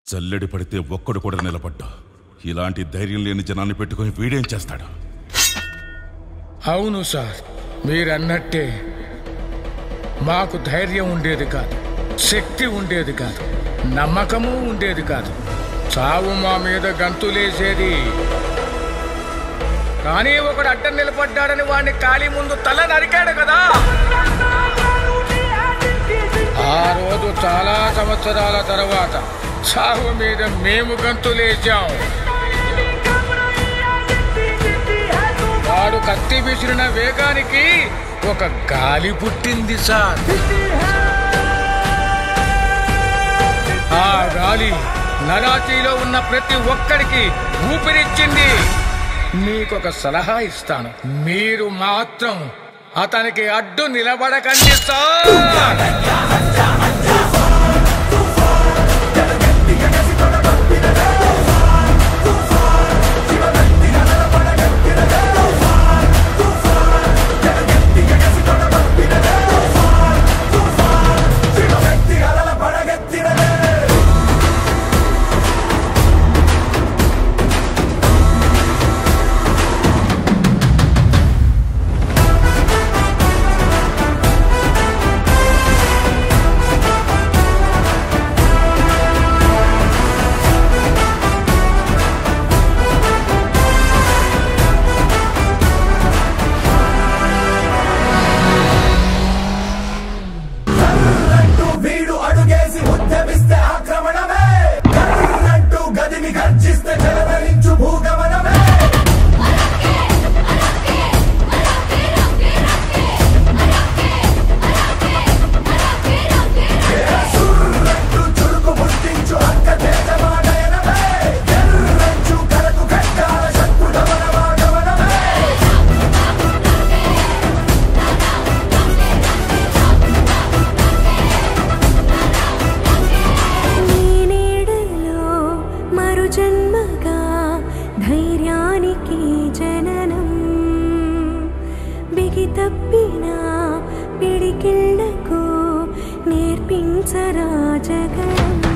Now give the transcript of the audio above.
చల్లడి పడితే ఒక్కడు కూడా నిలబడ్డా ఇలాంటి ధైర్యం లేని జనాన్ని పెట్టుకొని వీడేం చేస్తాడు అవును సార్ మీరన్నట్టే మాకు ధైర్యం ఉండేది కాదు శక్తి ఉండేది కాదు నమ్మకము ఉండేది కాదు చావు మా మీద గంతులేసేది కానీ ఒకడు అడ్డం నిలబడ్డాడని వాడిని ఖాళీ ముందు తల నరికాడు కదా ఆ రోజు చాలా సంవత్సరాల తర్వాత చావు మీద మేము గంతులేసాం వాడు కత్తి విసిరిన వేగానికి ఒక గాలి పుట్టింది సార్ ఆ గాలి నరాతీలో ఉన్న ప్రతి ఒక్కడికి ఊపిరిచ్చింది మీకొక సలహా ఇస్తాను మీరు మాత్రం అతనికి అడ్డు నిలబడకండి సార్ అంటూ వీడు అడుగేసి ఉద్యమిస్తే ఆక్రమణమే కర్రంటూ గదిని గర్జిస్తే జలధరించు భూగమనమే సుర్రంటూ చురుకు ముష్టించు అక్క తేజమానయనమే ఎర్రంచు కరకు కట్టాల శత్రుగమనమాగమనమే నీ నీడలో మరు జన్మగా ధైర్యానికి జననం బిగి తప్పిన పిడికిళ్లకు నేర్పించరా జగనం